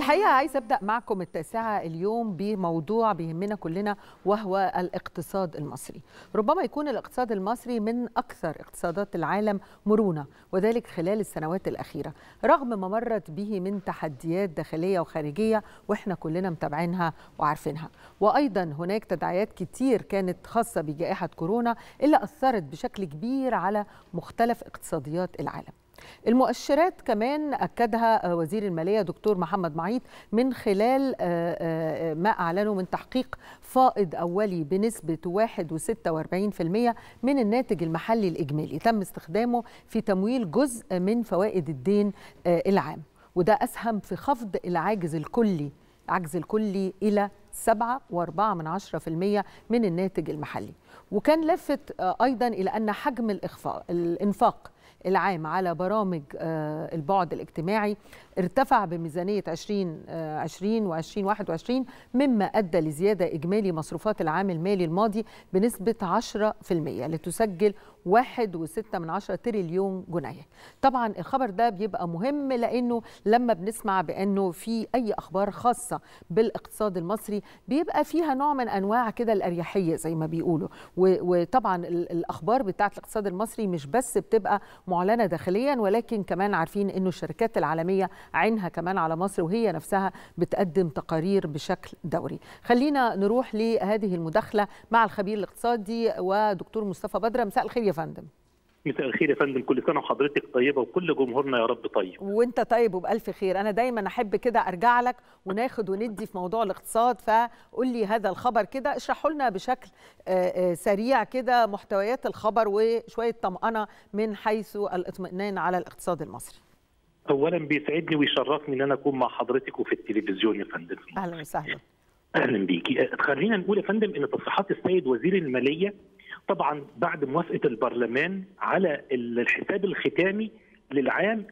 الحقيقة عايزة أبدأ معكم التاسعة اليوم بموضوع بيهمنا كلنا وهو الاقتصاد المصري ربما يكون الاقتصاد المصري من أكثر اقتصادات العالم مرونة وذلك خلال السنوات الأخيرة رغم ما مرت به من تحديات داخلية وخارجية وإحنا كلنا متابعينها وعارفينها وأيضا هناك تداعيات كتير كانت خاصة بجائحة كورونا اللي أثرت بشكل كبير على مختلف اقتصاديات العالم المؤشرات كمان أكدها وزير المالية دكتور محمد معيط من خلال ما أعلنوا من تحقيق فائض أولي بنسبة 1.46% من الناتج المحلي الإجمالي تم استخدامه في تمويل جزء من فوائد الدين العام وده أسهم في خفض العاجز الكلي العجز الكلي إلى 7.4% من الناتج المحلي وكان لفت أيضا إلى أن حجم الإخفاق الإنفاق العام على برامج البعد الاجتماعي ارتفع بميزانية 2020 و 2021 مما أدى لزيادة إجمالي مصروفات العام المالي الماضي بنسبة 10% لتسجل 1.6 من عشرة تريليون جنيه طبعا الخبر ده بيبقى مهم لأنه لما بنسمع بأنه في أي أخبار خاصة بالاقتصاد المصري بيبقى فيها نوع من أنواع كده الأريحية زي ما بيقولوا وطبعا الأخبار بتاعت الاقتصاد المصري مش بس بتبقى معلنة داخليا ولكن كمان عارفين أنه الشركات العالمية عينها كمان على مصر وهي نفسها بتقدم تقارير بشكل دوري خلينا نروح لهذه المداخلة مع الخبير الاقتصادي ودكتور مصطفى بدرة مساء الخير يا فندم مساء الخير يا فندم كل سنه وحضرتك طيبه وكل جمهورنا يا رب طيب وانت طيب وبالف خير انا دايما احب كده ارجع لك وناخد وندي في موضوع الاقتصاد فقول لي هذا الخبر كده اشرحوا لنا بشكل سريع كده محتويات الخبر وشويه طمانه من حيث الاطمئنان على الاقتصاد المصري اولا بيسعدني ويشرفني ان انا اكون مع حضرتك وفي التلفزيون يا فندم اهلا وسهلا اهلا بيكي خلينا نقول يا فندم ان تصريحات السيد وزير الماليه طبعا بعد موافقه البرلمان على الحساب الختامي للعام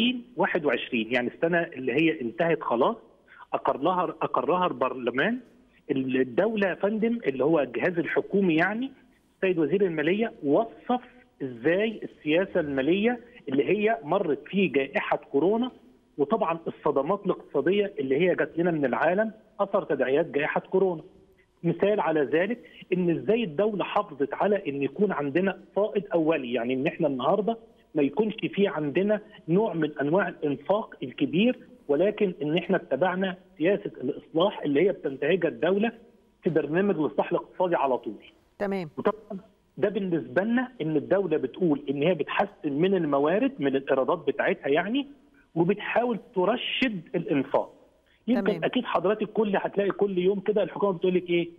2021 يعني السنه اللي هي انتهت خلاص اقرها اقرها البرلمان الدوله يا فندم اللي هو الجهاز الحكومي يعني السيد وزير الماليه وصف ازاي السياسه الماليه اللي هي مرت في جائحه كورونا وطبعا الصدمات الاقتصاديه اللي هي جات لنا من العالم اثر تداعيات جائحه كورونا. مثال على ذلك ان ازاي الدوله حافظت على ان يكون عندنا فائض اولي يعني ان احنا النهارده ما يكونش في عندنا نوع من انواع الانفاق الكبير ولكن ان احنا اتبعنا سياسه الاصلاح اللي هي بتنتهجها الدوله في برنامج الاصلاح الاقتصادي على طول. تمام. وطبعا ده بالنسبه لنا ان الدوله بتقول ان هي بتحسن من الموارد من الايرادات بتاعتها يعني وبتحاول ترشد الانفاق. يمكن تمام. اكيد حضرتك كل هتلاقي كل يوم كده الحكومه بتقول لك ايه؟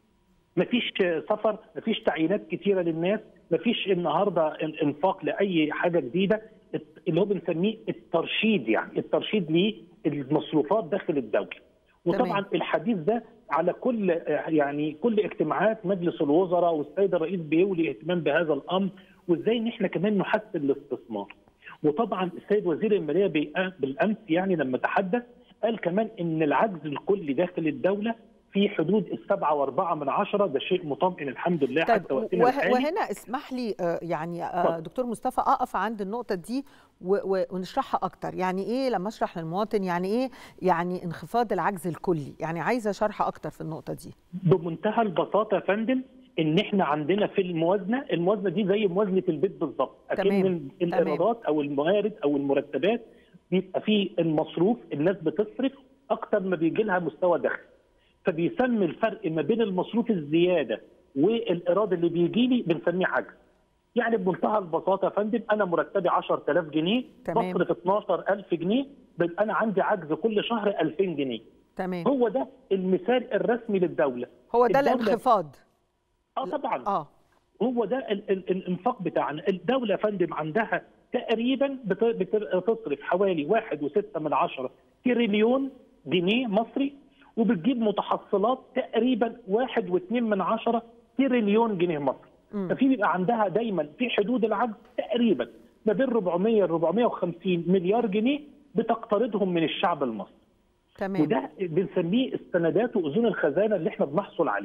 مفيش سفر، مفيش تعيينات كتيره للناس، مفيش النهارده انفاق لاي حاجه جديده اللي هو بنسميه الترشيد يعني الترشيد للمصروفات داخل الدوله. وطبعا تمام. الحديث ده على كل يعني كل اجتماعات مجلس الوزراء والسيد الرئيس بيولي اهتمام بهذا الامر وازاي ان احنا كمان نحسن الاستثمار. وطبعا السيد وزير الماليه بالامس يعني لما تحدث قال كمان ان العجز الكلي داخل الدوله في حدود السبعة واربعة من عشرة ده شيء مطمئن الحمد لله طيب حتى وقتنا وه وهنا اسمح لي يعني طب. دكتور مصطفى اقف عند النقطة دي ونشرحها اكتر يعني ايه لما اشرح للمواطن يعني ايه يعني انخفاض العجز الكلي يعني عايزة شرح اكتر في النقطة دي بمنتهى البساطة يا فندم ان احنا عندنا في الموازنه الموازنه دي زي موازنه البيت بالظبط اكن الايرادات او الموارد او المرتبات بيبقى في المصروف الناس بتصرف اكتر ما بيجي لها مستوى دخل فبيسمي الفرق ما بين المصروف الزياده والايراد اللي بيجي لي بنسميه عجز يعني بمنتهى البساطه يا فندم انا مرتبي 10000 جنيه تمام. بصرف 12000 جنيه بيبقى انا عندي عجز كل شهر 2000 جنيه تمام هو ده المثال الرسمي للدوله هو ده الانخفاض اه طبعا اه هو ده ال ال الانفاق بتاعنا الدوله يا فندم عندها تقريبا بتصرف حوالي واحد وستة من عشرة تريليون جنيه مصري وبتجيب متحصلات تقريبا واحد واثنين من عشرة تريليون جنيه مصري م. ففي بيبقى عندها دايما في حدود العجز تقريبا ما بين 400 ل 450 مليار جنيه بتقترضهم من الشعب المصري تمام وده بنسميه السندات واذون الخزانه اللي احنا بنحصل عليه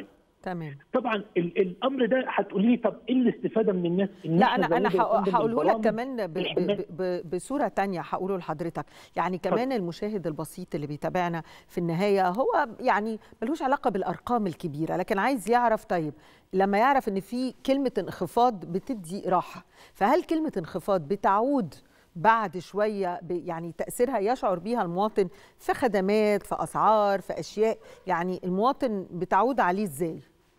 تمام طبعا ال الامر ده هتقولي لي طب ايه الاستفاده من الناس إن لا إحنا انا انا زودنا يا فندم هقوله لك البرامج كمان ب الحماية؟ ب ب بصوره تانية هقوله لحضرتك يعني كمان المشاهد البسيط اللي بيتابعنا في النهايه هو يعني ملوش علاقه بالارقام الكبيره لكن عايز يعرف طيب لما يعرف ان في كلمه انخفاض بتدي راحه فهل كلمه انخفاض بتعود بعد شويه ب- يعني تاثيرها يشعر بيها المواطن في خدمات في اسعار في اشياء يعني المواطن بتعود عليه ازاي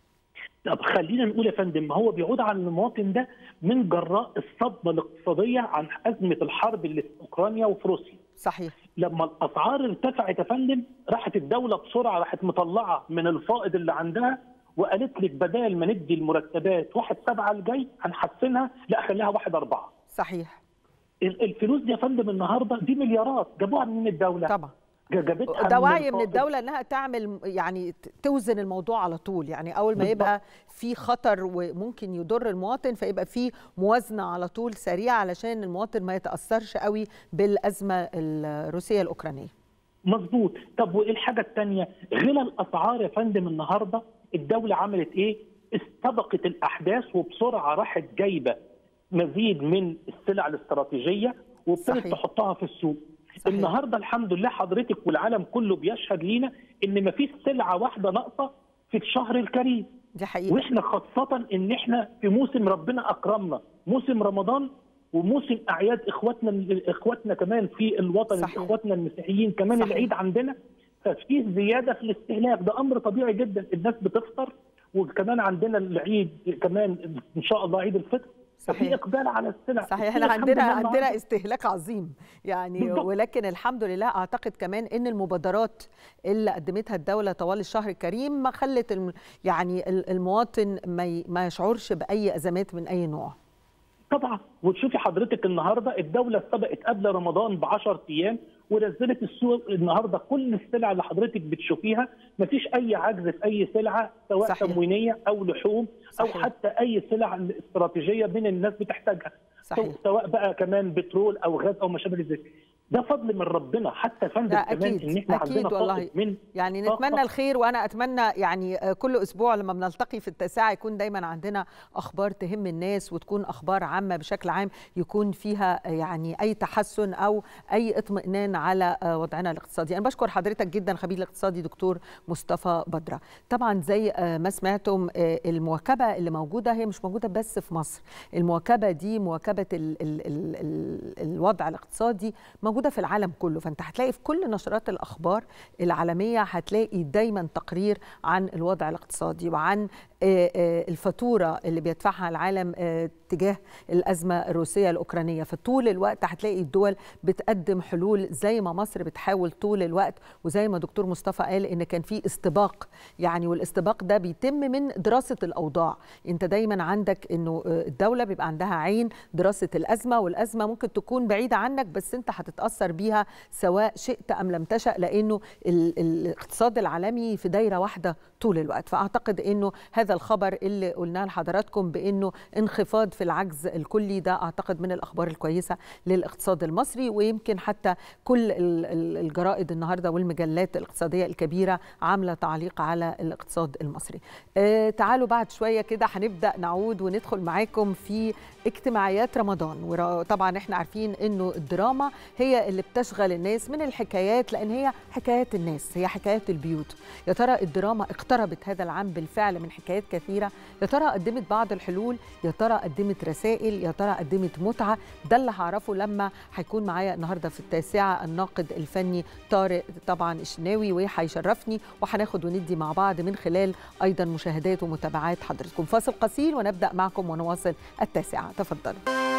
طب خلينا نقول يا فندم ما هو بيعود على المواطن ده من جراء الصدمه الاقتصاديه عن ازمه الحرب اللي في اوكرانيا وفي روسيا صحيح لما الاسعار ارتفعت يا فندم راحت الدوله بسرعه راحت مطلعه من الفائض اللي عندها وقالت لك بدل ما ندي المرتبات واحد سبعه الجاي هنحسنها لا خليها واحد اربعه صحيح ال- الفلوس دي يا فندم النهارده دي مليارات جابوها من الدوله طبعا جابتها ده وعي من الفائض. الدولة انها تعمل يعني ت- توزن الموضوع على طول يعني اول ما بالضبط. يبقى في خطر وممكن يضر المواطن فيبقى في موازنة على طول سريعة علشان المواطن ما يتأثرش قوي بالأزمة الروسية الأوكرانية مظبوط طب وايه الحاجه الثانيه غلى الاسعار يا فندم النهارده الدوله عملت ايه استبقت الاحداث وبسرعه راحت جايبه مزيد من السلع الاستراتيجيه وابتدت صحيح. تحطها في السوق صحيح. النهارده الحمد لله حضرتك والعالم كله بيشهد لينا ان مفيش سلعه واحده ناقصه في الشهر الكريم دي حقيقة واحنا خاصه ان احنا في موسم ربنا اكرمنا موسم رمضان وموسم اعياد اخواتنا اخواتنا كمان في الوطن صحيح. اخواتنا المسيحيين كمان صحيح. العيد عندنا ففي زياده في الاستهلاك ده امر طبيعي جدا الناس بتفطر وكمان عندنا العيد كمان ان شاء الله عيد الفطر صحيح. ففي اقبال على السلع صحيح السلع احنا الحمد عندنا لله عندنا النهاردة استهلاك عظيم يعني بالضبط. ولكن الحمد لله اعتقد كمان ان المبادرات اللي قدمتها الدوله طوال الشهر الكريم ما خلت الم يعني ال- المواطن ما ي- ما يشعرش باي ازمات من اي نوع طبعا وتشوفي حضرتك النهارده الدوله سبقت قبل رمضان ب 10 ايام ونزلت السوق النهارده كل السلع اللي حضرتك بتشوفيها مفيش اي عجز في اي سلعه سواء صحيح. تموينيه او لحوم او صحيح. حتى اي سلع استراتيجيه من الناس بتحتاجها صحيح. سواء بقى كمان بترول او غاز او ما شابه ذلك ده فضل من ربنا حتى فندم لا كمان اكيد ان احنا اكيد عندنا والله فائض من يعني طاقة. نتمنى الخير وانا اتمنى يعني آه، كل اسبوع لما بنلتقي في التاسعه يكون دايما عندنا اخبار تهم الناس وتكون اخبار عامه بشكل عام يكون فيها آه، يعني اي تحسن او اي اطمئنان على آه، وضعنا الاقتصادي انا بشكر حضرتك جدا خبير الاقتصادي دكتور مصطفى بدره طبعا زي آه، ما سمعتم آه، المواكبه اللي موجوده هي مش موجوده بس في مصر المواكبه دي مواكبه ال ال ال ال الوضع الاقتصادي موجوده في العالم كله فانت هتلاقي في كل نشرات الاخبار العالميه هتلاقي دايما تقرير عن الوضع الاقتصادي وعن آه، آه، الفاتوره اللي بيدفعها العالم آه، تجاه الازمه الروسيه الاوكرانيه فطول الوقت هتلاقي الدول بتقدم حلول زي ما مصر بتحاول طول الوقت وزي ما دكتور مصطفى قال ان كان في استباق يعني والاستباق ده بيتم من دراسه الاوضاع انت دايما عندك انه آه، الدوله بيبقى عندها عين دراسه الازمه والازمه ممكن تكون بعيده عنك بس انت هتتاثر بيها سواء شئت ام لم تشا لانه ال- الاقتصاد العالمي في دايره واحده طول الوقت فاعتقد انه هذا الخبر اللي قلناه لحضراتكم بانه انخفاض في العجز الكلي ده اعتقد من الاخبار الكويسه للاقتصاد المصري ويمكن حتى كل ال- ال- الجرائد النهارده والمجلات الاقتصاديه الكبيره عامله تعليق على الاقتصاد المصري. آه تعالوا بعد شويه كده هنبدا نعود وندخل معاكم في اجتماعيات رمضان وطبعا احنا عارفين انه الدراما هي اللي بتشغل الناس من الحكايات لان هي حكايات الناس هي حكايات البيوت يا ترى الدراما اقتربت هذا العام بالفعل من حكايات كثيره يا ترى قدمت بعض الحلول يا ترى قدمت رسائل يا ترى قدمت متعه ده اللي هعرفه لما هيكون معايا النهارده في التاسعه الناقد الفني طارق طبعا الشناوي وهيشرفني وهناخد وندي مع بعض من خلال ايضا مشاهدات ومتابعات حضرتكم فاصل قصير ونبدا معكم ونواصل التاسعه تفضلوا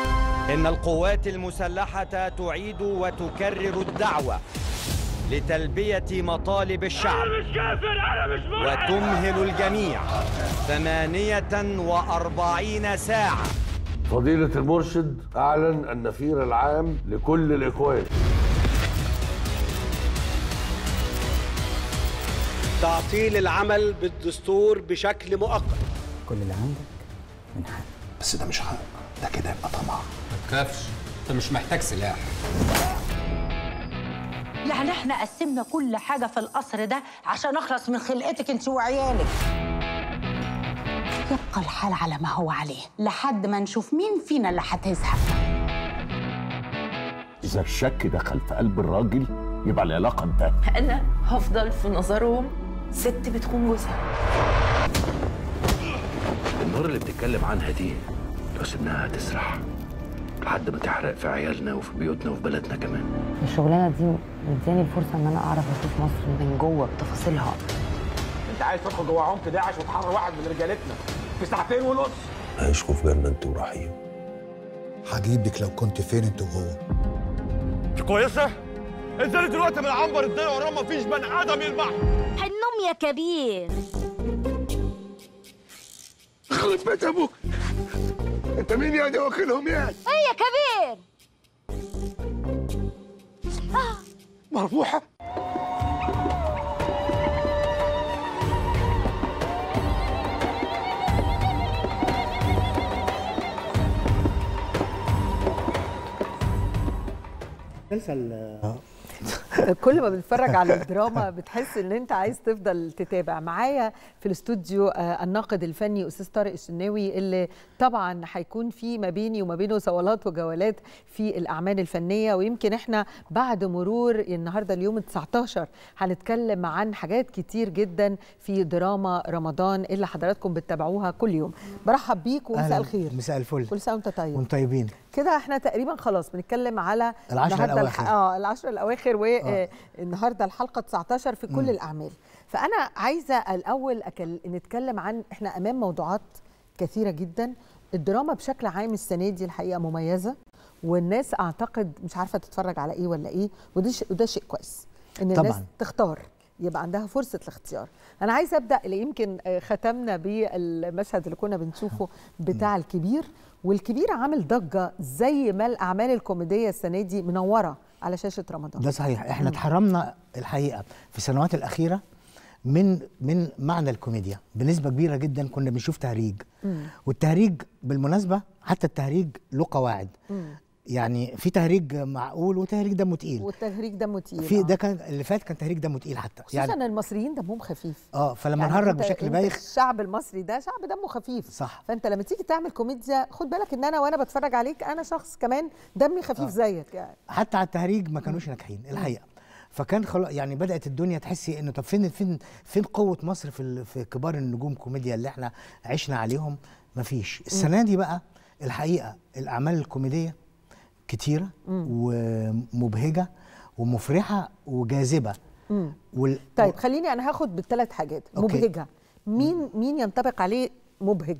إن القوات المسلحة تعيد وتكرر الدعوة لتلبية مطالب الشعب وتمهل الجميع ثمانية وأربعين ساعة فضيلة المرشد أعلن النفير العام لكل الإخوان تعطيل العمل بالدستور بشكل مؤقت كل اللي عندك من حق بس ده مش حق ده كده يبقى طمع ما تخافش انت مش محتاج سلاح يعني احنا قسمنا كل حاجة في القصر ده عشان اخلص من خلقتك انت وعيالك يبقى الحال على ما هو عليه لحد ما نشوف مين فينا اللي هتزهق اذا الشك دخل في قلب الراجل يبقى العلاقه انتهت انا هفضل في نظرهم ست بتخون جوزها النار اللي بتتكلم عنها دي لو سيبناها هتسرح لحد ما تحرق في عيالنا وفي بيوتنا وفي بلدنا كمان الشغلانه دي مدياني الفرصه ان انا اعرف اشوف مصر من جوه بتفاصيلها انت عايز تدخل جوه عمق داعش وتحرر واحد من رجالتنا في ساعتين ونص عيشكوا في جنة انت ورحيم هجيبك لو كنت فين انت وهو انت كويسه؟ انزلي دلوقتي من عنبر الدنيا وراه مفيش بني ادم يلمح حنم يا كبير خلص بيت ابوك انت مين يا دي واكلهم يعني ايه يا كبير مربوحه مسلسل كل ما بتتفرج على الدراما بتحس ان انت عايز تفضل تتابع معايا في الاستوديو آه، الناقد الفني استاذ طارق الشناوي اللي طبعا هيكون في ما بيني وما بينه صولات وجولات في الاعمال الفنيه ويمكن احنا بعد مرور النهارده اليوم 19 هنتكلم عن حاجات كتير جدا في دراما رمضان اللي حضراتكم بتتابعوها كل يوم برحب بيك ومساء أهلاً. الخير مساء الفل كل سنه وانت طيب وانتم طيبين كده احنا تقريبا خلاص بنتكلم على العشر النهارده الأواخر. الح... اه العشر الاواخر والنهارده الحلقه 19 في كل مم. الاعمال فانا عايزه الاول أكل... نتكلم عن احنا امام موضوعات كثيره جدا الدراما بشكل عام السنه دي الحقيقه مميزه والناس اعتقد مش عارفه تتفرج على ايه ولا ايه وده ش... وده شيء كويس ان الناس طبعاً. تختار يبقى عندها فرصه الاختيار انا عايزه ابدا اللي يمكن آه، ختمنا بالمشهد اللي كنا بنشوفه بتاع الكبير والكبير عامل ضجه زي ما الاعمال الكوميديه السنه دي منوره على شاشه رمضان ده صحيح احنا مم. اتحرمنا الحقيقه في السنوات الاخيره من من معنى الكوميديا بنسبه كبيره جدا كنا بنشوف تهريج مم. والتهريج بالمناسبه حتى التهريج له قواعد مم. يعني في تهريج معقول وتهريج دمه تقيل والتهريج دمه تقيل في آه. ده كان اللي فات كان تهريج دمه تقيل حتى خصوصا يعني ان المصريين دمهم خفيف اه فلما يعني نهرج أنت- بشكل أنت بايخ الشعب المصري ده شعب دمه خفيف صح فانت لما تيجي تعمل كوميديا خد بالك ان انا وانا بتفرج عليك انا شخص كمان دمي خفيف آه. زيك يعني حتى على التهريج ما كانوش ناجحين الحقيقه فكان خلاص يعني بدات الدنيا تحسي انه طب فين فين فين قوه مصر في ال- في كبار النجوم كوميديا اللي احنا عشنا عليهم مفيش السنه دي بقى الحقيقه الاعمال الكوميديه كتيره ومبهجه ومفرحه وجاذبه مم. وال... طيب خليني انا هاخد بالثلاث حاجات أوكي. مبهجه مين مين ينطبق عليه مبهج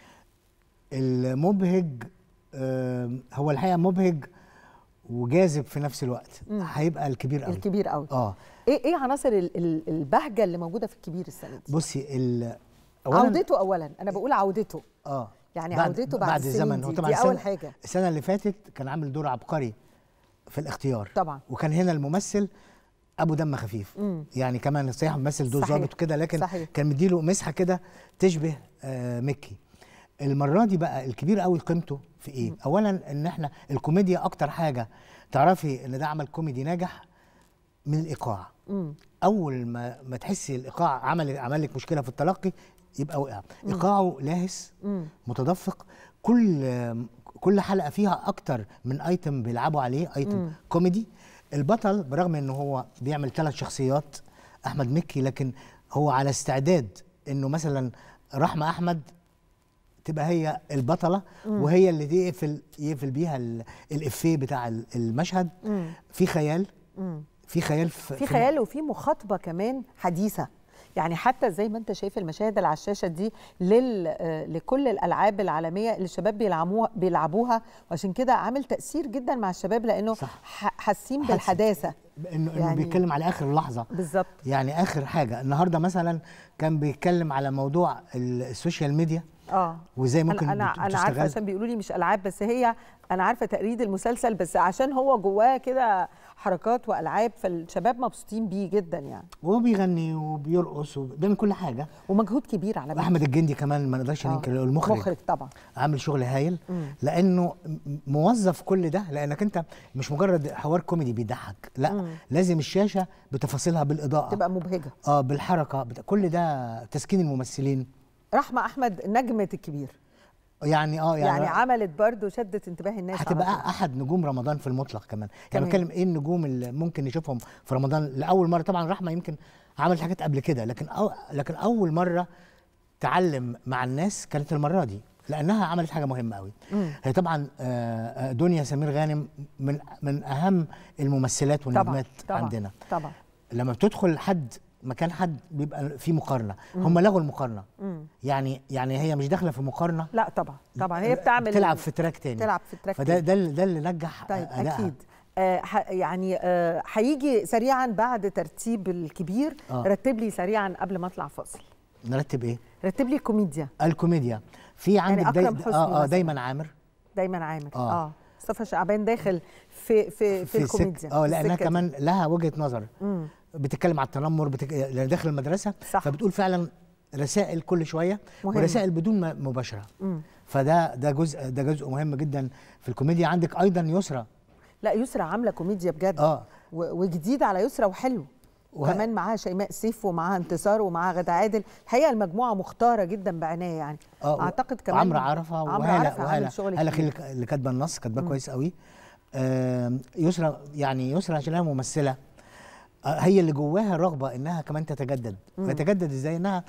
المبهج آم، هو الحقيقه مبهج وجاذب في نفس الوقت مم. هيبقى الكبير قوي الكبير قوي اه ايه ايه عناصر ال- ال- البهجه اللي موجوده في الكبير السنه دي بصي ال أولاً- عودته اولا انا بقول عودته اه يعني عودته بعد, السنين الزمن دي, هو طبعا دي اول السنة- حاجه السنه اللي فاتت كان عامل دور عبقري في الاختيار طبعا وكان هنا الممثل ابو دم خفيف مم. يعني كمان صحيح ممثل دور صحيح. ظابط وكده لكن صحيح. كان مديله مسحه كده تشبه آه مكي المره دي بقى الكبير قوي قيمته في ايه اولا ان احنا الكوميديا اكتر حاجه تعرفي ان ده عمل كوميدي ناجح من الايقاع مم. اول ما ما تحسي الايقاع عمل عمل لك مشكله في التلقي يبقى وقع مم. ايقاعه لاهس مم. متدفق كل كل حلقه فيها اكتر من ايتم بيلعبوا عليه ايتم مم. كوميدي البطل برغم ان هو بيعمل ثلاث شخصيات احمد مكي لكن هو على استعداد انه مثلا رحمه احمد تبقى هي البطله مم. وهي اللي يقفل يقفل بيها ال- الافيه بتاع ال- المشهد مم. في خيال مم. في خيال في, في خيال وفي مخاطبه كمان حديثه يعني حتى زي ما انت شايف المشاهد اللي على الشاشه دي لل... آه، لكل الالعاب العالميه اللي الشباب بيلعبوها بيلعبوها وعشان كده عامل تاثير جدا مع الشباب لانه ح- حاسين حاسس. بالحداثه انه انه يعني- بيتكلم على اخر لحظه بالظبط يعني اخر حاجه النهارده مثلا كان بيتكلم على موضوع ال- السوشيال ميديا اه وازاي ممكن انا انا, بت- أنا عارفه بتستغل. عشان بيقولوا لي مش العاب بس هي انا عارفه تقريد المسلسل بس عشان هو جواه كده حركات والعاب فالشباب مبسوطين بيه جدا يعني وهو بيغني وبيرقص وبيعمل كل حاجه ومجهود كبير على فكره احمد الجندي كمان ما نقدرش آه. ننكر المخرج مخرج طبعا عامل شغل هايل مم. لانه م- موظف كل ده لانك انت مش مجرد حوار كوميدي بيضحك لا مم. لازم الشاشه بتفاصيلها بالاضاءه تبقى مبهجه اه بالحركه بتا... كل ده تسكين الممثلين رحمه احمد نجمه الكبير يعني اه يعني, يعني, يعني عملت برضو شدت انتباه الناس هتبقى على طول. احد نجوم رمضان في المطلق كمان يعني تمام. بتكلم ايه النجوم اللي ممكن نشوفهم في رمضان لاول مره طبعا رحمه يمكن عملت حاجات قبل كده لكن أو لكن اول مره تعلم مع الناس كانت المره دي لانها عملت حاجه مهمه قوي مم. هي طبعا آه، آه، دنيا سمير غانم من من اهم الممثلات طبعا والنجمات طبعا عندنا طبعا لما بتدخل حد مكان حد بيبقى في مقارنه مم. هم لغوا المقارنه مم. يعني يعني هي مش داخله في مقارنه لا طبعا طبعا هي بتعمل تلعب في تراك تاني تلعب في تراك فده تاني. ده اللي- ده اللي نجح طيب أدائها. اكيد آه ح- يعني آه، هيجي سريعا بعد ترتيب الكبير آه. رتب لي سريعا قبل ما اطلع فاصل نرتب ايه رتب لي كوميديا الكوميديا في عندك أكرم داي... حسني اه اه مثلاً. دايما عامر دايما عامر آه. اه مصطفى شعبان داخل في في في, السك- الكوميديا اه في لانها السكة دي. كمان لها وجهه نظر مم. بتتكلم على التنمر بتك... لأن داخل المدرسه صح. فبتقول فعلا رسائل كل شويه مهم. ورسائل بدون م- مباشره مم. فده ده جزء ده جزء مهم جدا في الكوميديا عندك ايضا يسرى لا يسرا عامله كوميديا بجد اه و- وجديد على يسرا وحلو وه- وكمان معاها شيماء سيف ومعاها انتصار ومعاها غدا عادل الحقيقه المجموعه مختاره جدا بعنايه يعني اه اعتقد كمان عمرو عرفه عمرو وهلا عرفه وهلا عامل شغل هلا كبير. خلي اللي كاتبه النص كاتباه كويس قوي آم، يسرى يعني يسرى عشان هي ممثله آه، هي اللي جواها رغبه انها كمان تتجدد مم. فتجدد ازاي انها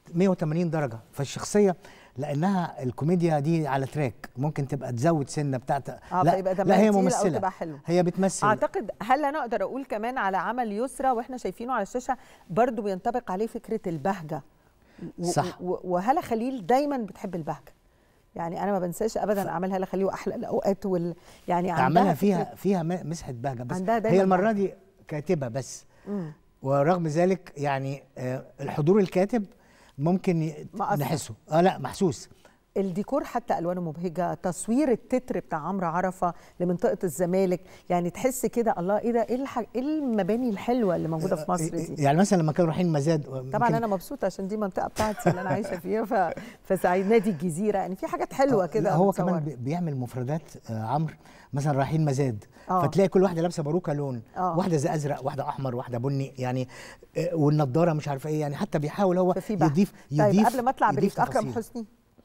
180 درجه فالشخصيه لانها الكوميديا دي على تراك ممكن تبقى تزود سنه بتاعت اه لا, فيبقى لا دمها هي تقيل ممثله او تبقى حلوه هي بتمثل اعتقد هل انا اقدر اقول كمان على عمل يسرى واحنا شايفينه على الشاشه برضو بينطبق عليه فكره البهجه و- صح. و- وهلا خليل دايما بتحب البهجه يعني انا ما بنساش ابدا اعمال هلا خليل واحلى الاوقات وال يعني عندها اعمالها فكرة- فيها فيها م- مسحه بهجه بس عندها دايماً هي المره بهجة. دي كاتبه بس مم. ورغم ذلك يعني آه، الحضور الكاتب ممكن ي- مأثر. نحسه اه لا محسوس الديكور حتى الوانه مبهجه تصوير التتر بتاع عمرو عرفه لمنطقه الزمالك يعني تحس كده الله ايه ده ايه الح... ايه المباني الحلوه اللي موجوده في مصر دي يعني مثلا لما كانوا رايحين مزاد طبعا ممكن- انا مبسوطه عشان دي منطقه بتاعتي اللي انا عايشه فيها ف... فسعيد نادي الجزيره يعني في حاجات حلوه آه، كده لا، هو متصورة. كمان بي- بيعمل مفردات آه، عمرو مثلا رايحين مزاد آه. فتلاقي كل واحده لابسه باروكه لون آه. واحده زي ازرق واحده احمر واحده بني يعني آه، والنضاره مش عارفه ايه يعني حتى بيحاول هو ففي بقى. يضيف طيب يضيف قبل ما اطلع يضيف بريك اكرم تفاصيل. حسني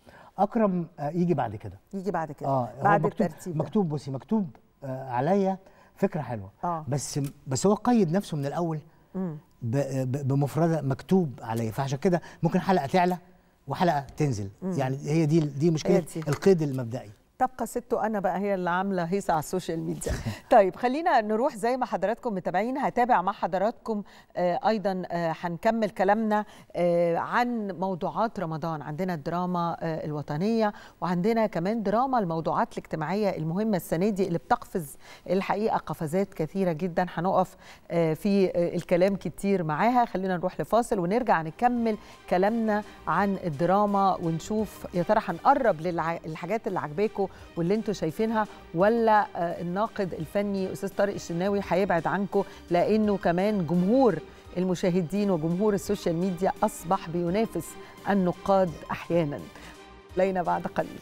اكرم آه، يجي بعد كده يجي بعد كده اه هو بعد مكتوب الترتيب ده. مكتوب بصي مكتوب آه عليا فكره حلوه آه. بس بس هو قيد نفسه من الاول مم. ب- ب- بمفردة مكتوب عليا فعشان كده ممكن حلقه تعلى وحلقه تنزل مم. يعني هي دي دي مشكله هي دي. القيد المبدئي تبقى سته انا بقى هي اللي عامله هيصه على السوشيال ميديا طيب خلينا نروح زي ما حضراتكم متابعين هتابع مع حضراتكم آه ايضا آه هنكمل كلامنا آه عن موضوعات رمضان عندنا الدراما آه الوطنيه وعندنا كمان دراما الموضوعات الاجتماعيه المهمه السنه دي اللي بتقفز الحقيقه قفزات كثيره جدا هنقف آه في آه الكلام كتير معاها خلينا نروح لفاصل ونرجع نكمل كلامنا عن الدراما ونشوف يا ترى هنقرب للحاجات اللي عجباكم واللي انتم شايفينها ولا آه، الناقد الفني استاذ طارق الشناوي هيبعد عنكم لانه كمان جمهور المشاهدين وجمهور السوشيال ميديا اصبح بينافس النقاد احيانا لينا بعد قليل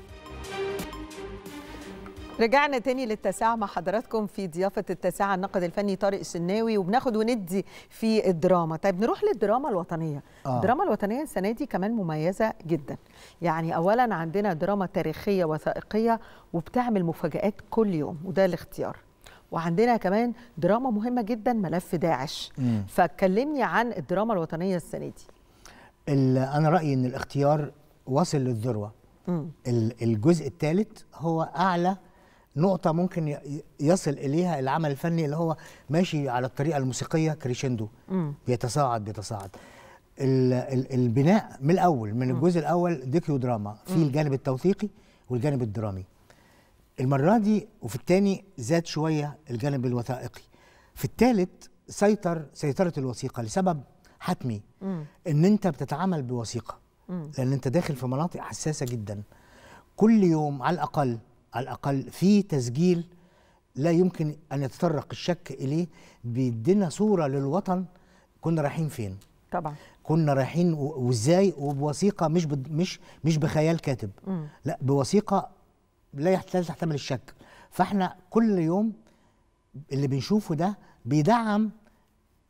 رجعنا تاني للتاسعة مع حضراتكم في ضيافة التاسعة الناقد الفني طارق الشناوي وبناخد وندي في الدراما طيب نروح للدراما الوطنية آه. الدراما الوطنية السنة دي كمان مميزة جدا يعني أولا عندنا دراما تاريخية وثائقية وبتعمل مفاجآت كل يوم وده الاختيار وعندنا كمان دراما مهمة جدا ملف داعش مم. فكلمني عن الدراما الوطنية السنة دي ال- انا رايي ان الاختيار واصل للذروه مم. ال- الجزء الثالث هو اعلى نقطة ممكن ي- يصل إليها العمل الفني اللي هو ماشي على الطريقة الموسيقية كريشندو مم. بيتصاعد بيتصاعد ال- ال- البناء من الأول من الجزء الأول ديكيو دراما في مم. الجانب التوثيقي والجانب الدرامي المرة دي وفي الثاني زاد شوية الجانب الوثائقي في الثالث سيطر سيطرة الوثيقة لسبب حتمي مم. ان انت بتتعامل بوثيقه مم. لان انت داخل في مناطق حساسه جدا كل يوم على الاقل على الاقل في تسجيل لا يمكن ان يتطرق الشك اليه بيدينا صوره للوطن كنا رايحين فين طبعا كنا رايحين و- وازاي وبوثيقه مش بد مش مش بخيال كاتب مم. لا بوثيقه لا يحت- لا تحتمل الشك فاحنا كل يوم اللي بنشوفه ده بيدعم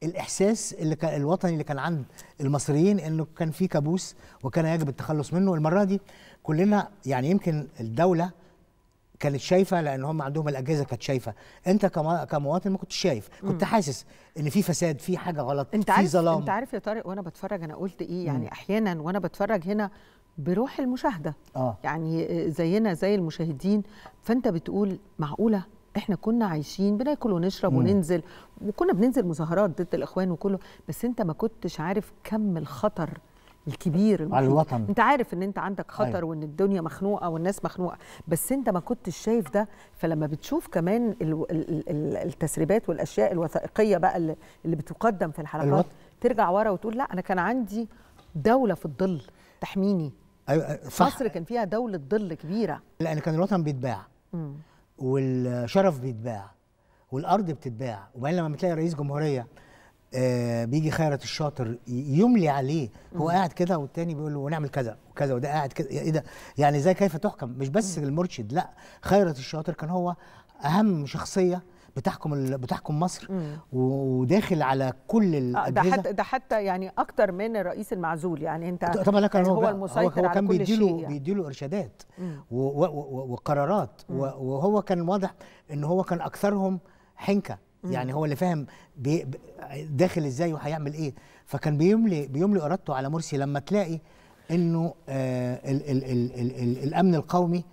الاحساس اللي كان الوطني اللي كان عند المصريين انه كان في كابوس وكان يجب التخلص منه المره دي كلنا يعني يمكن الدوله كانت شايفه لان هم عندهم الاجهزه كانت شايفه انت كما- كمواطن ما كنتش شايف كنت مم. حاسس ان في فساد في حاجه غلط انت في عارف ظلام انت عارف يا طارق وانا بتفرج انا قلت ايه يعني مم. احيانا وانا بتفرج هنا بروح المشاهده اه يعني زينا زي المشاهدين فانت بتقول معقوله احنا كنا عايشين بناكل ونشرب مم. وننزل وكنا بننزل مظاهرات ضد الاخوان وكله بس انت ما كنتش عارف كم الخطر الكبير على المحيط. الوطن. انت عارف ان انت عندك خطر أيوة. وان الدنيا مخنوقه والناس مخنوقه بس انت ما كنتش شايف ده فلما بتشوف كمان ال- ال- ال- التسريبات والاشياء الوثائقيه بقى اللي, اللي بتقدم في الحلقات الوط- ترجع ورا وتقول لا انا كان عندي دوله في الظل تحميني ايوه صح مصر كان فيها دوله ظل كبيره لان كان الوطن بيتباع مم. والشرف بيتباع والارض بتتباع وبعدين لما بتلاقي رئيس جمهوريه آه بيجي خيرت الشاطر ي- يملي عليه هو مم. قاعد كده والتاني بيقول له ونعمل كذا وكذا وده قاعد كده ايه ده يعني زي كيف تحكم مش بس المرشد لا خيرت الشاطر كان هو اهم شخصيه بتحكم ال- بتحكم مصر مم. و- وداخل على كل آه، ده الاجهزه حتى ده حتى يعني اكتر من الرئيس المعزول يعني انت طبعا كان يعني هو هو بقى- المسيطر هو, هو على كان كل بيديله شيء يعني. بيديله ارشادات مم. و- و- و- وقرارات و- وهو كان واضح ان هو كان اكثرهم حنكه مم. يعني هو اللي فاهم بي- ب- داخل ازاي وهيعمل ايه فكان بيملي بيملي ارادته على مرسي لما تلاقي انه آه ال ال ال ال ال الامن القومي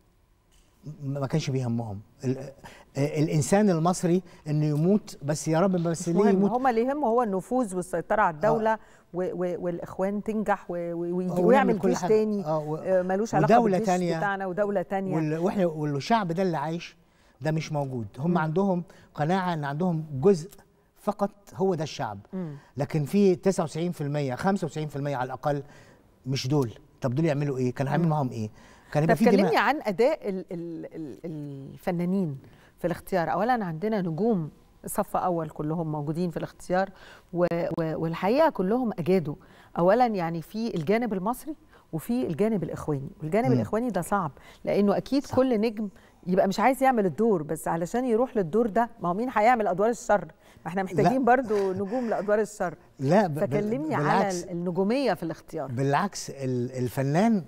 م- ما كانش بيهمهم ال- آه الانسان المصري انه يموت بس يا رب بس مش ليه مهم يموت هما اللي يهمه هو النفوذ والسيطره على الدوله و و والاخوان تنجح و و ويجي- ونعمل ويعمل كل جيش حاجة. تاني آه، و- آه، ملوش علاقه ودولة بالجيش تانية. بتاعنا ودوله تانية وال- واحنا والشعب ده اللي عايش ده مش موجود هم مم. عندهم قناعه ان عندهم جزء فقط هو ده الشعب مم. لكن في 99% 95% على الاقل مش دول طب دول يعملوا ايه كان هيعمل مم. معاهم ايه كان طب يبقى في كلمني دماء عن اداء ال ال ال الفنانين في الاختيار اولا عندنا نجوم صف اول كلهم موجودين في الاختيار و و والحقيقه كلهم اجادوا اولا يعني في الجانب المصري وفي الجانب الاخواني والجانب مم. الاخواني ده صعب لانه اكيد صح. كل نجم يبقى مش عايز يعمل الدور بس علشان يروح للدور ده ما هو مين هيعمل ادوار الشر ما احنا محتاجين برضو نجوم لادوار الشر لا ب- ب- فكلمني على بالعكس. ال- النجوميه في الاختيار بالعكس ال- الفنان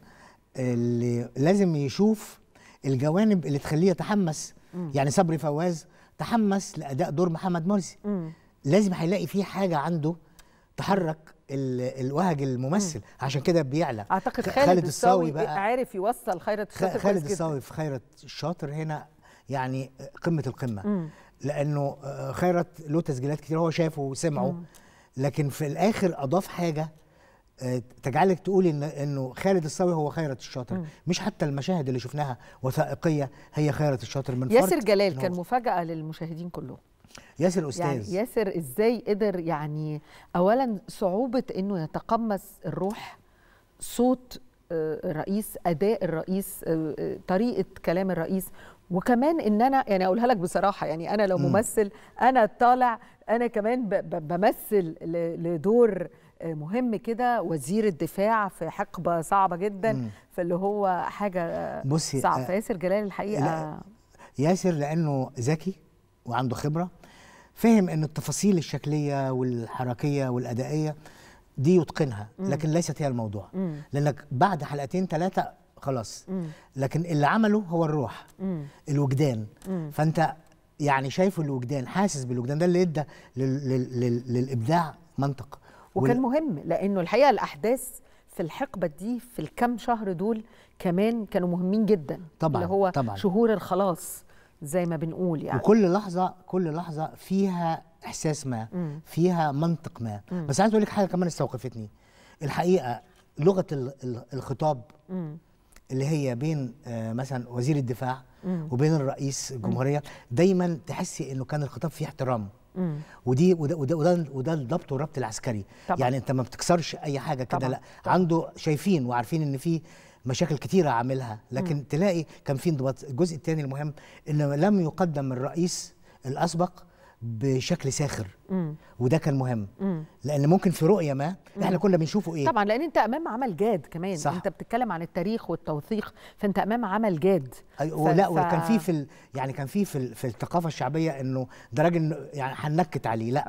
اللي لازم يشوف الجوانب اللي تخليه يتحمس مم. يعني صبري فواز تحمس لاداء دور محمد مرسي مم. لازم هيلاقي فيه حاجه عنده تحرك ال- الوهج الممثل عشان كده بيعلى اعتقد خ- خالد, الصاوي بقى عارف يوصل خيرت خ- الشاطر خالد كويس جدا. الصاوي في خيرت الشاطر هنا يعني قمه القمه مم. لانه آه، خيرت له تسجيلات كتير هو شافه وسمعه مم. لكن في الاخر اضاف حاجه آه، تجعلك تقول ان انه خالد الصاوي هو خيرت الشاطر مم. مش حتى المشاهد اللي شفناها وثائقيه هي خيرت الشاطر من ياسر فرط جلال إن هو- كان مفاجاه للمشاهدين كلهم ياسر استاذ يعني ياسر ازاي قدر يعني اولا صعوبه انه يتقمص الروح صوت آه، الرئيس اداء الرئيس آه، آه، طريقه كلام الرئيس وكمان ان انا يعني اقولها لك بصراحه يعني انا لو مم. ممثل انا طالع انا كمان ب- ب- بمثل ل- لدور آه، مهم كده وزير الدفاع في حقبه صعبه جدا مم. فاللي هو حاجه آه، بصي، صعبه آه، فياسر جلال الحقيقه لا، ياسر لانه ذكي وعنده خبره فهم ان التفاصيل الشكليه والحركيه والادائيه دي يتقنها مم. لكن ليست هي الموضوع مم. لانك بعد حلقتين ثلاثه خلاص مم. لكن اللي عمله هو الروح مم. الوجدان مم. فانت يعني شايف الوجدان حاسس بالوجدان ده اللي ادى لل لل لل للابداع منطق وكان وال- مهم لانه الحقيقه الاحداث في الحقبه دي في الكام شهر دول كمان كانوا مهمين جدا طبعاً، اللي هو طبعاً. شهور الخلاص زي ما بنقول يعني وكل لحظه كل لحظه فيها احساس ما مم. فيها منطق ما مم. بس عايز اقول لك حاجه كمان استوقفتني الحقيقه لغه ال- ال- الخطاب مم. اللي هي بين آه، مثلا وزير الدفاع مم. وبين الرئيس الجمهوريه دايما تحسي انه كان الخطاب فيه احترام مم. ودي وده وده وده, وده الضبط والربط العسكري طبعاً. يعني انت ما بتكسرش اي حاجه كده طبعاً. لا عنده شايفين وعارفين ان في مشاكل كتيره عاملها لكن مم. تلاقي كان في انضباط الجزء الثاني المهم ان لم يقدم الرئيس الاسبق بشكل ساخر مم. وده كان مهم مم. لان ممكن في رؤيه ما احنا مم. كنا بنشوفه ايه طبعا لان انت امام عمل جاد كمان صح. انت بتتكلم عن التاريخ والتوثيق فانت امام عمل جاد أيوة لا وكان في في ال- يعني كان في في, ال- في الثقافه الشعبيه انه ده راجل يعني هننكت عليه لا اه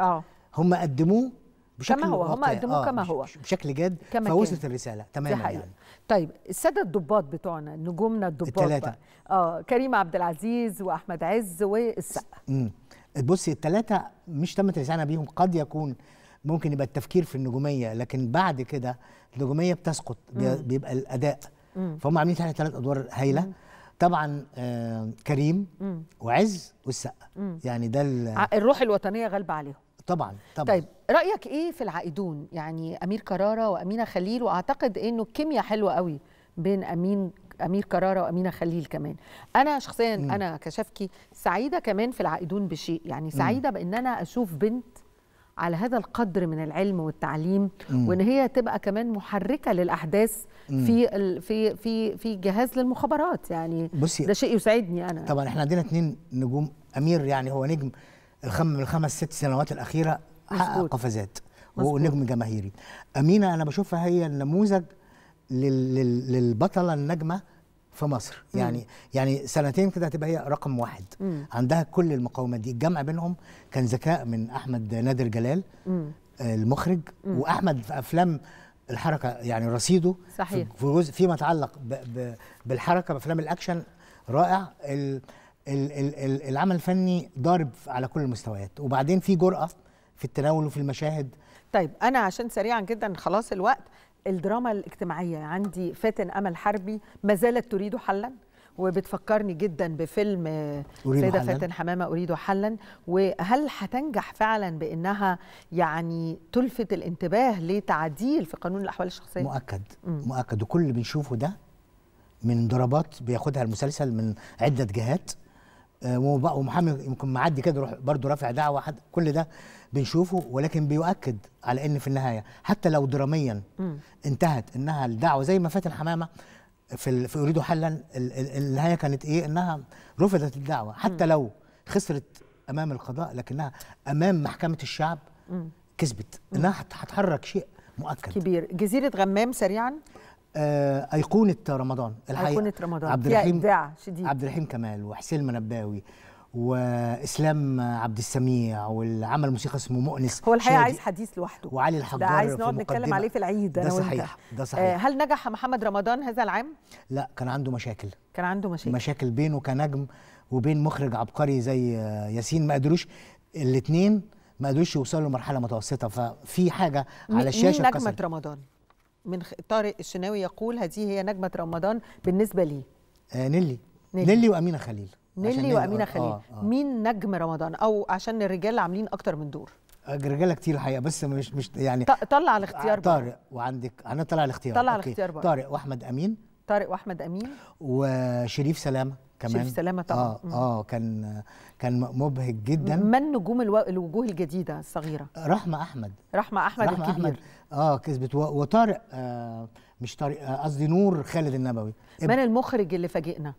هم قدموه بشكل كما هو هم واقعي. قدموه آه، كما بش- هو بشكل جاد كما فوصلت كان. الرساله دي تماما حقيقة. يعني طيب الساده الضباط بتوعنا نجومنا الضباط التلاتة. بقى. اه كريم عبد العزيز واحمد عز والسقا امم بصي الثلاثه مش تمت الرساله بيهم قد يكون ممكن يبقى التفكير في النجوميه لكن بعد كده النجوميه بتسقط بي- مم. بيبقى الاداء مم. فهم عاملين ثلاث ادوار هايله طبعا آه كريم مم. وعز والسقا مم. يعني ده ال- ع- الروح الوطنيه غالبه عليهم طبعا طبعا طيب رايك ايه في العائدون يعني امير كراره وامينه خليل واعتقد انه الكيمياء حلوه قوي بين امين امير كراره وامينه خليل كمان انا شخصيا مم. انا كشفكي سعيده كمان في العائدون بشيء يعني سعيده بان انا اشوف بنت على هذا القدر من العلم والتعليم مم. وان هي تبقى كمان محركه للاحداث مم. في ال في في في جهاز للمخابرات يعني بصي ده شيء يسعدني انا طبعا احنا عندنا اثنين نجوم امير يعني هو نجم الخم من الخمس ست سنوات الاخيره حقق مظبوط. قفزات مظبوط. وهو نجم جماهيري امينه انا بشوفها هي النموذج لل... لل... للبطله النجمه في مصر مم. يعني يعني سنتين كده هتبقى هي رقم واحد مم. عندها كل المقومات دي الجمع بينهم كان ذكاء من احمد نادر جلال مم. آه، المخرج مم. واحمد في افلام الحركه يعني رصيده صحيح. في جزء فيما يتعلق ب ب بالحركه بافلام الاكشن رائع ال ال ال ال العمل الفني ضارب على كل المستويات وبعدين في جرأه في التناول وفي المشاهد طيب انا عشان سريعا جدا خلاص الوقت الدراما الاجتماعيه عندي فاتن امل حربي ما زالت تريد حلا وبتفكرني جدا بفيلم آه، أريد سيدة حلاً. فاتن حمامة أريد حلا وهل هتنجح فعلا بأنها يعني تلفت الانتباه لتعديل في قانون الأحوال الشخصية؟ مؤكد مم. مؤكد وكل اللي بنشوفه ده من ضربات بياخدها المسلسل من عده جهات آه، وب- ومحمد يمكن معدي كده يروح برضه رافع دعوه حد كل ده بنشوفه ولكن بيؤكد على ان في النهايه حتى لو دراميا مم. انتهت انها الدعوه زي ما فاتن حمامه في ال- في اريد حلا ال- ال- النهايه كانت ايه انها رفضت الدعوه حتى لو خسرت امام القضاء لكنها امام محكمه الشعب مم. كسبت انها هت- هتحرك شيء مؤكد كبير جزيرة غمام سريعا آه ايقونه رمضان الحقيقه أيقونة رمضان عبد فيها الرحيم إبداع شديد عبد الرحيم كمال وحسين المنباوي واسلام عبد السميع والعمل موسيقى اسمه مؤنس هو الحقيقة شادي عايز حديث لوحده وعلي ده الحجار عايز في نقعد نتكلم مقدمة. عليه في العيد ده أنا وأنت. صحيح ده آه، صحيح هل نجح محمد رمضان هذا العام؟ لا كان عنده مشاكل كان عنده مشاكل مشاكل بينه كنجم وبين مخرج عبقري زي آه، ياسين ما قدروش الاثنين ما قدروش يوصلوا لمرحله متوسطه ففي حاجه مين- على الشاشه مين نجمة اتكسرت. رمضان؟ من خ- طارق الشناوي يقول هذه هي نجمة رمضان بالنسبة لي آه نيلي نيلي. نيلي وامينه خليل عشان نيلي وأمينة آه، خليل آه آه. مين نجم رمضان أو عشان الرجال عاملين أكتر من دور رجاله كتير الحقيقه بس مش مش يعني ط- طلع الاختيار بقى. طارق وعندك انا طلع الاختيار طلع أوكي. الاختيار بقى. طارق واحمد امين طارق وأحمد أمين وشريف سلامه كمان شريف سلامة طبعاً. اه مم. اه كان كان مبهج جدا من نجوم الو... الوجوه الجديدة الصغيرة؟ رحمه احمد رحمة أحمد رحمة الكبير أحمد اه كسبت و- وطارق آه مش طارق آه، قصدي نور خالد النبوي من المخرج اللي فاجئنا؟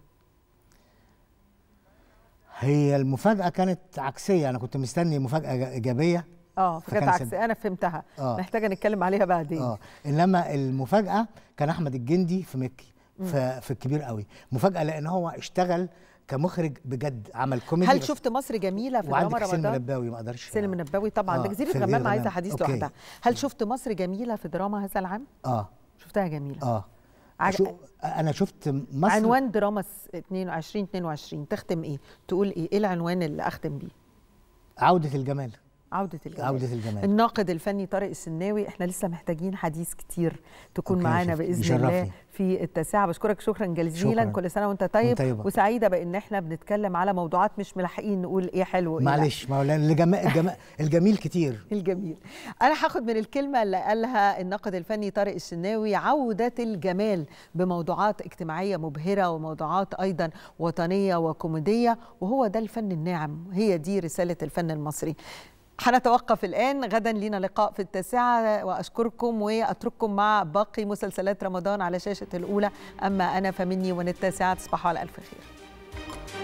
هي المفاجاه كانت عكسيه انا كنت مستني مفاجاه ايجابيه اه فكانت فكان عكس سب- انا فهمتها آه. محتاجه نتكلم عليها بعدين اه انما المفاجاه كان احمد الجندي في مكي في, في الكبير قوي مفاجاه لان هو اشتغل كمخرج بجد عمل كوميدي هل بس- شفت مصر جميله في وعندك دراما حسين رمضان؟ منباوي ما اقدرش حسين المنباوي طبعا آه، ده جزيره في غمام جزيرة عايزه غمام. حديث أوكي. لوحدها هل شفت مصر جميله في دراما هذا العام؟ اه شفتها جميله اه عج... شو انا شفت مصر عنوان دراما س- 22 22 تختم ايه؟ تقول ايه؟ ايه العنوان اللي اختم بيه؟ عوده الجمال عودة الجمال عودة الجمال. الناقد الفني طارق السناوي احنا لسه محتاجين حديث كتير تكون أوكي، معانا شكراً. باذن الله يشرفني. في التاسعه بشكرك شكرا جزيلا شكراً. كل سنه وانت طيب وأنت طيبة. وسعيده بان احنا بنتكلم على موضوعات مش ملاحقين نقول ايه حلو وايه لا. معلش ما هو لأن الجمال الجمال الجميل كتير الجميل انا هاخد من الكلمه اللي قالها الناقد الفني طارق الشناوي عوده الجمال بموضوعات اجتماعيه مبهره وموضوعات ايضا وطنيه وكوميديه وهو ده الفن الناعم هي دي رساله الفن المصري هنتوقف الآن غدا لنا لقاء في التاسعة وأشكركم وأترككم مع باقي مسلسلات رمضان على شاشة الأولى أما أنا فمني ومن التاسعة تصبحوا على ألف خير